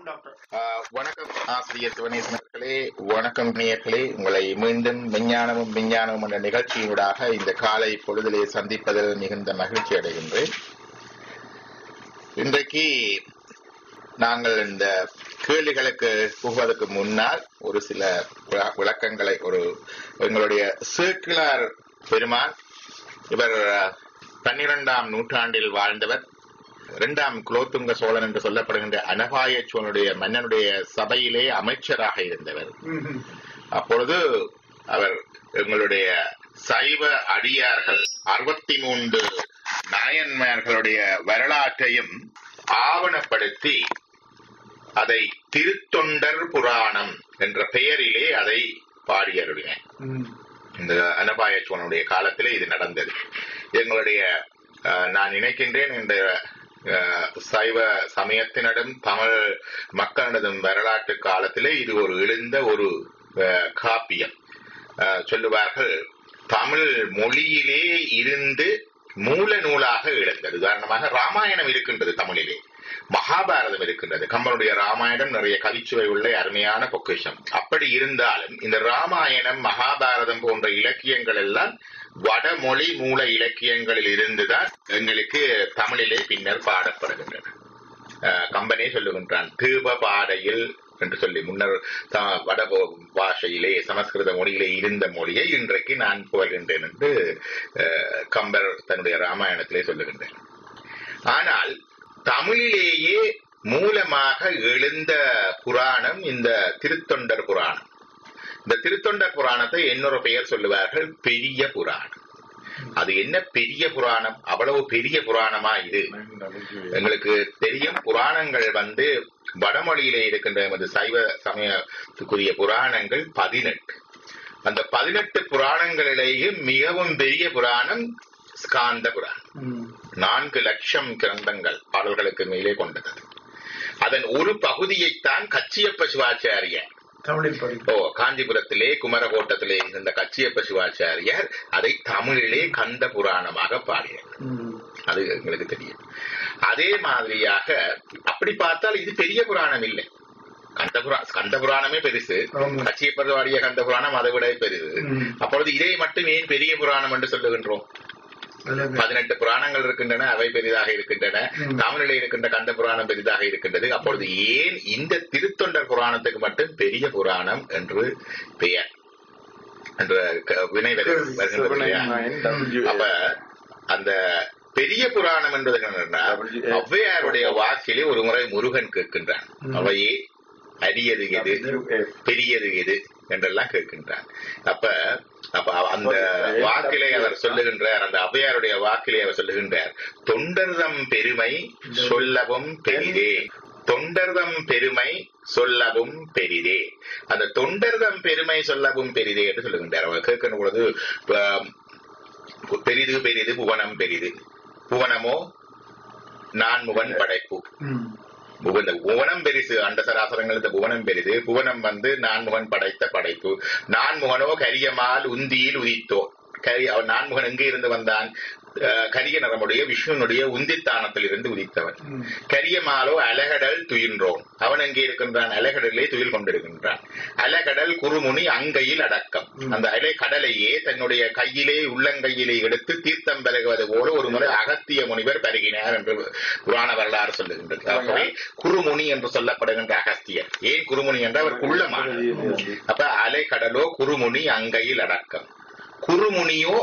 வணக்கம் டாக்டர் ஆஹ் வணக்கம் ஆசிரியர் சிவனேசன் அவர்களே வணக்கம் நேயர்களே உங்களை மீண்டும் விஞ்ஞானமும் விஞ்ஞானமும் என்ற நிகழ்ச்சியினூடாக இந்த காலை பொழுதிலே சந்திப்பதில் மிகுந்த மகிழ்ச்சி அடைகின்றேன் இன்றைக்கு நாங்கள் இந்த கேள்விகளுக்கு புகுவதற்கு முன்னால் ஒரு சில விள- விளக்கங்களை ஒரு எங்களுடைய சர்க்குலர் பெருமான் இவர் பன்னிரெண்டாம் நூற்றாண்டில் வாழ்ந்தவர் இரண்டாம் குலோத்துங்க சோழன் என்று சொல்லப்படுகின்ற அனபாய சோழனுடைய மன்னனுடைய சபையிலே அமைச்சராக இருந்தவர் அப்பொழுது அவர் எங்களுடைய சைவ அடியார்கள் அறுபத்தி மூன்று நாயன்மார்களுடைய வரலாற்றையும் ஆவணப்படுத்தி அதை திருத்தொண்டர் புராணம் என்ற பெயரிலே அதை பாடியருளினேன் இந்த அனபாய சோழனுடைய காலத்திலே இது நடந்தது எங்களுடைய அஹ், நான் நினைக்கின்றேன் இந்த அஹ், சைவ சமயத்தினடும் தமிழ் மக்களினதும் வரலாற்று காலத்திலே இது ஒரு எழுந்த ஒரு அஹ், காப்பியம் அஹ், சொல்லுவார்கள் தமிழ் மொழியிலே இருந்து மூல நூலாக எழுந்தது உதாரணமாக ராமாயணம் இருக்கின்றது தமிழிலே மகாபாரதம் இருக்கின்றது கம்பனுடைய ராமாயணம் நிறைய கவிச்சுவை உள்ள அருமையான பொக்கிஷம் அப்படி இருந்தாலும் இந்த ராமாயணம் மகாபாரதம் போன்ற இலக்கியங்கள் எல்லாம் வடமொழி மூல இலக்கியங்களில் இருந்துதான் எங்களுக்கு தமிழிலே பின்னர் பாடப்படுகின்றன அஹ் கம்பனே சொல்லுகின்றான் தீப பாடையில் என்று சொல்லி முன்னர் த- வட போ- பாஷையிலே சமஸ்கிருத மொழியிலே இருந்த மொழியை இன்றைக்கு நான் புகழ்கின்றேன் என்று அஹ், கம்பர் தன்னுடைய ராமாயணத்திலே சொல்லுகின்றேன் ஆனால் தமிழிலேயே மூலமாக எழுந்த புராணம் இந்த திருத்தொண்டர் புராணம் இந்த திருத்தொண்டர் புராணத்தை இன்னொரு பெயர் சொல்லுவார்கள் பெரிய புராணம் அது என்ன பெரிய புராணம் அவ்வளவு பெரிய புராணமா இது எங்களுக்கு தெரியும் புராணங்கள் வந்து வடமொழியிலே இருக்கின்ற எமது சைவ சமயத்துக்குரிய புராணங்கள் பதினெட்டு அந்த பதினெட்டு புராணங்களிலேயே மிகவும் பெரிய புராணம் ஸ்காந்த புராணம் நான்கு லட்சம் கிரந்தங்கள் பாடல்களுக்கு மேலே கொண்டது அதன் ஒரு பகுதியைத்தான் கச்சியப்ப சிவாச்சாரியார் தமிழில் படி ஓ காஞ்சிபுரத்திலே குமரகோட்டத்திலே இருந்த கச்சியப்ப சிவாச்சாரியார் அதை தமிழிலே கந்த புராணமாக பாடினார் அது எங்களுக்கு தெரியும் அதே மாதிரியாக அப்படி பார்த்தால் இது பெரிய புராணம் இல்லை கந்த புரா கந்த புராணமே பெருசு ஆமா. கச்சியப்பர் பாடிய கந்த புராணம் அதை விட பெருசு ம். அப்பொழுது இதை மட்டும் ஏன் பெரிய புராணம் என்று சொல்லுகின்றோம் அதில் பதினெட்டு புராணங்கள் இருக்கின்றன அவை பெரிதாக இருக்கின்றன ம். தமிழிலே இருக்கின்ற கந்த புராணம் பெரிதாக இருக்கின்றது அப்பொழுது ஏன் இந்த திருத்தொண்டர் புராணத்துக்கு மட்டும் பெரிய புராணம் என்று பெயர் என்ற க- வினை வரு- வருகின்றது இல்லையா? அப்ப அந்த பெரிய புராணம் என்பது என்னன்னா ஔவையாருடைய வாக்கிலே ஒரு முறை முருகன் கேட்கின்றான் ம். அவையே அரியது எது பெரியது எது என்றெல்லாம் கேட்கின்றான் அப்ப அப்ப அந்த வாக்கிலே அவர் சொல்லுகின்றார் அந்த ஔவையாருடைய வாக்கிலே அவர் சொல்லுகின்றார் தொண்டர்தம் பெருமை சொல்லவும் பெரிதே தொண்டர்தம் பெருமை சொல்லவும் பெரிதே அந்த தொண்டர்தம் பெருமை சொல்லவும் பெரிதே என்று சொல்லுகின்றார் அவர் கேட்கின்ற பொழுது ஆம், பெரிது பெரிது புவனம் பெரிது புவனமோ நான்முகன் படைப்பு புவ- இந்த புவனம் பெரிசு அண்ட சராசரங்கள் இந்த புவனம் பெரிது புவனம் வந்து நான்முகன் படைத்த படைப்பு நான்முகனோ கரியமால் உந்தியில் உதித்தோ கரி அவன் நான்முகன் எங்கே இருந்து வந்தான் அஹ், கரிய நிறமுடைய விஷ்ணுனுடைய உந்தித்தானத்தில் இருந்து உதித்தவன் கரியமாலோ அலகடல் துயின்றோன் அவன் எங்கே இருக்கின்றான் அலகடலே துயில் கொண்டிருக்கின்றான் அலகடல் குறுமுனி அங்கையில் அடக்கம் அந்த அலை கடலையே தன்னுடைய கையிலே உள்ளங்கையிலே எடுத்து தீர்த்தம் பருகுவது போல ஒரு முறை அகத்திய முனிவர் பருகினார் என்று புராண வரலாறு சொல்லுகின்றது ஆகவே குறுமுனி என்று சொல்லப்படுகின்ற அகஸ்தியர் ஏன் குறுமுனி என்று அவர் குள்ளமானவர் அப்ப அலை கடலோ குறுமுனி அங்கையில் அடக்கம் குறுமுனியோ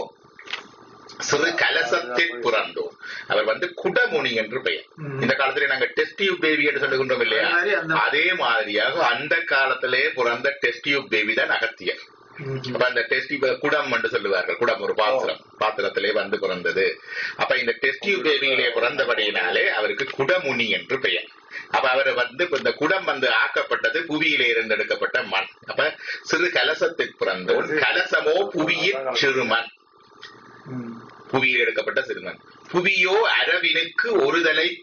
சிறு கலசத்தில் புறந்தோம் அவர் வந்து குடமுனி என்று பெயர் ம். இந்த காலத்திலே நாங்க டெஸ்டியூப் பேபி என்று சொல்லுகின்றோம் இல்லையா அதே மாதிரி அந்த- அதே மாதிரியாக அந்த காலத்திலே பிறந்த டெஸ்டியூப் பேபி தான் அகத்தியர் அப்ப அந்த டெஸ்டி குடம் என்று சொல்லுவார்கள் குடம் ஒரு பாத்திரம் பாத்திரத்திலே வந்து பிறந்தது அப்ப இந்த டெஸ்டியூ பேபியிலே பிறந்தபடியினாலே அவருக்கு குடமுனி என்று பெயர் அப்ப அவர் வந்து இப்ப இந்த குடம் வந்து ஆக்கப்பட்டது புவியிலே இருந்து எடுக்கப்பட்ட மண் அப்ப சிறு கலசத்தில் பிறந்தோன் கலசமோ புவியின் சிறுமண் புவியில் எடுக்கப்பட்ட சிறுமன் புவியோ அரவினுக்கு ஒருதலை